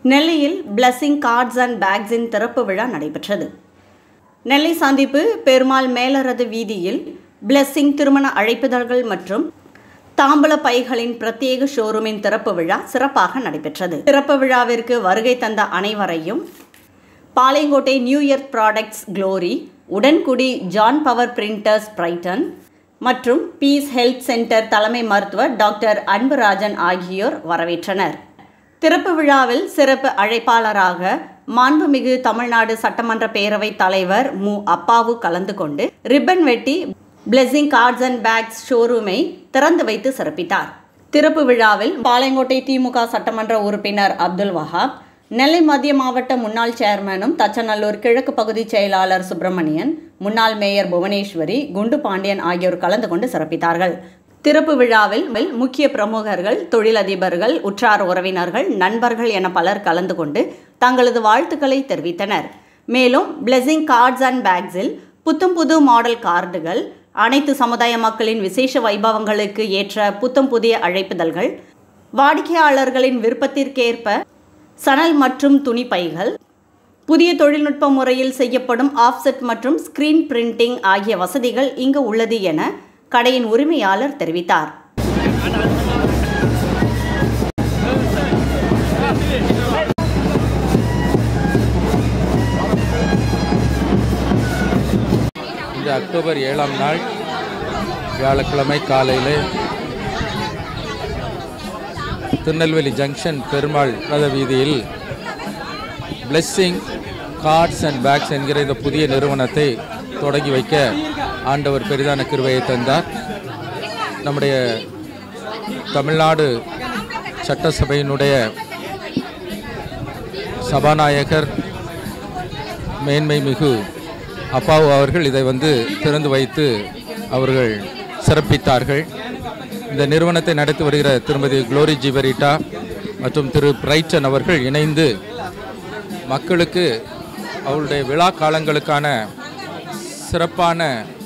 நெல்லையில் blessing cards and பேக்ஸின் திறப்பு விழா நடைபெற்றது நெல்லை சந்திப்பு பெருமாள் மேலரது வீதியில் பிளஸ்ஸிங் திருமண அழைப்பிதழ்கள் மற்றும் தாம்பல பைகளின் பிரத்யேக ஷோரூமின் திறப்பு விழா சிறப்பாக நடைபெற்றது திறப்பு விழாவிற்கு வருகை தந்த அனைவரையும் Palayamkottai new year products glory Udangudi John power printers Brighton மற்றும் பீஸ் ஹெல்த் சென்டர் தலைமை மருத்துவர் டாக்டர் அன்புராஜன் ஆகியோர் வரவேற்றனர் திறப்பு விழாவில் சிறப்பு அழைப்பாளராக மாண்புமிகு தமிழ்நாடு சட்டமன்ற பேரவைத் தலைவர் மு அப்பாவு கலந்து கொண்டு ரிப்பன் வெட்டி பிளெஸிங் கார்ட்ஸ் அண்ட் பேக்ஸ் ஷோரூமை திறந்து வைத்து சிறப்பித்தார் திறப்பு விழாவில் பாளையங்கோட்டை திமுக சட்டமன்ற உறுப்பினர் அப்துல் வஹாப் நெல்லை மத்திய மாவட்ட முன்னாள் சேர்மனும் தச்சநல்லூர் கிழக்கு பகுதி செயலாளர் சுப்பிரமணியன் முன்னாள் மேயர் புவனேஸ்வரி குண்டு பாண்டியன் ஆகியோர் கலந்து கொண்டு சிறப்பித்தார்கள் திறப்பு விழாவில் முக்கிய பிரமுகர்கள் தொழிலதிபர்கள் உற்றார் உறவினர்கள் நண்பர்கள் என பலர் கலந்து கொண்டு தங்களது வாழ்த்துக்களை தெரிவித்தனர் மேலும் பிளெஸிங் கார்ட்ஸ் அண்ட் பேக்ஸில் புத்தம் புது மாடல் கார்டுகள் அனைத்து சமுதாய மக்களின் விசேஷ வைபவங்களுக்கு ஏற்ற புத்தம் புதிய அழைப்புதல்கள் வாடிக்கையாளர்களின் விருப்பத்திற்கேற்ப சணல் மற்றும் துணிப்பைகள் புதிய தொழில்நுட்ப முறையில் செய்யப்படும் ஆஃப்செட் மற்றும் ஸ்கிரீன் பிரிண்டிங் ஆகிய வசதிகள் இங்கு உள்ளது என கடையின் உரிமையாளர் தெரிவித்தார் இந்த அக்டோபர் ஏழாம் நாள் வியாழக்கிழமை காலையில் திருநெல்வேலி ஜங்ஷன் பெருமாள் ரத வீதியில் பிளெஸ்ஸிங் கார்ட்ஸ் அண்ட் பேக்ஸ் என்கிற இந்த புதிய நிறுவனத்தை தொடங்கி வைக்க ஆண்டவர் பெரிதான கிருவையை தந்தார் நம்முடைய தமிழ்நாடு சட்டசபையினுடைய சபாநாயகர் மேன்மை மிகு அப்பாவு அவர்கள் இதை வந்து திறந்து வைத்து அவர்கள் சிறப்பித்தார்கள் இந்த நிறுவனத்தை நடத்தி வருகிற திருமதி குளோரி ஜிவரிட்டா மற்றும் திரு பிரைட்டன் அவர்கள் இணைந்து மக்களுக்கு அவருடைய விழா காலங்களுக்கான சிறப்பான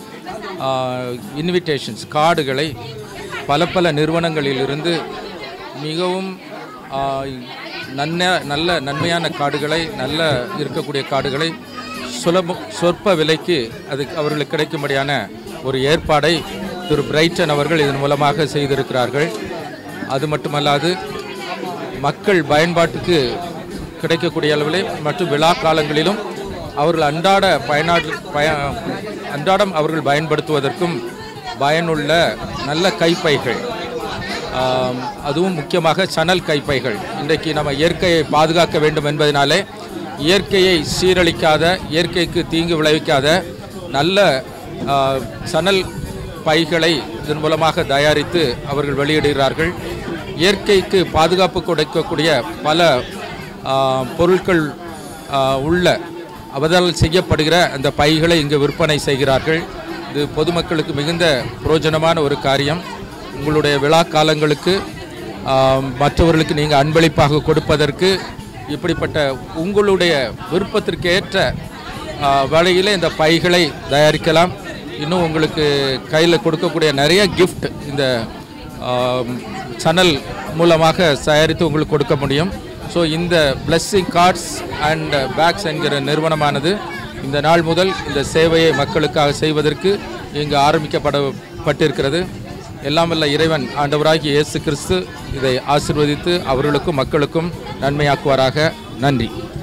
இன்விடேஷன்ஸ் கார்டுகளை பல பல நிறுவனங்களிலிருந்து மிகவும் ஆ, நன்ன நல்ல நன்மையான கார்டுகளை நல்ல இருக்கக்கூடிய கார்டுகளை சுலப சொற்ப விலைக்கு அது அவர்களுக்கு கிடைக்கும்படியான ஒரு ஏற்பாடை திரு பிரைட்டன் அவர்கள் இதன் மூலமாக செய்திருக்கிறார்கள் அது மட்டுமல்லாது மக்கள் பயன்பாட்டுக்கு கிடைக்கக்கூடிய அளவிலே மற்றும் விழா காலங்களிலும் அவர்கள் அன்றாட பயனாடு பய அன்றாடம் அவர்கள் பயன்படுத்துவதற்கும் பயனுள்ள நல்ல கைப்பைகள் ஆம், அதுவும் முக்கியமாக சணல் கைப்பைகள் இன்றைக்கு நம்ம இயற்கையை பாதுகாக்க வேண்டும் என்பதனாலே இயற்கையை சீரழிக்காத இயற்கைக்கு தீங்கு விளைவிக்காத நல்ல ஆ, சணல் பைகளை இதன் மூலமாக தயாரித்து அவர்கள் வெளியிடுகிறார்கள் இயற்கைக்கு பாதுகாப்பு கொடுக்கக்கூடிய பல ஆ, பொருட்கள் ஆ, உள்ள அவதால் செய்யப்படுகிற அந்த பைகளை இங்கு விற்பனை செய்கிறார்கள் இது பொதுமக்களுக்கு மிகுந்த பிரயோஜனமான ஒரு காரியம் உங்களுடைய விழா காலங்களுக்கு ஆம், மற்றவர்களுக்கு நீங்கள் அன்பளிப்பாக கொடுப்பதற்கு இப்படிப்பட்ட உங்களுடைய விருப்பத்திற்கு ஏற்ற ஆ, வழியிலே இந்த பைகளை தயாரிக்கலாம் இன்னும் உங்களுக்கு கையில் கொடுக்கக்கூடிய நிறைய gift இந்த ஆம், சணல் மூலமாக தயாரித்து உங்களுக்கு கொடுக்க முடியும் ஸோ இந்த பிளஸ்ஸிங் கார்ட்ஸ் அண்ட் பேக்ஸ் என்கிற நிறுவனமானது இந்த நாள் முதல் இந்த சேவையை மக்களுக்காக செய்வதற்கு இங்கு ஆரம்பிக்கப்படப்பட்டிருக்கிறது எல்லாம் வல்ல இறைவன் ஆண்டவராகிய இயேசு கிறிஸ்து இதை ஆசிர்வதித்து அவர்களுக்கும் மக்களுக்கும் நன்மையாக்குவாராக நன்றி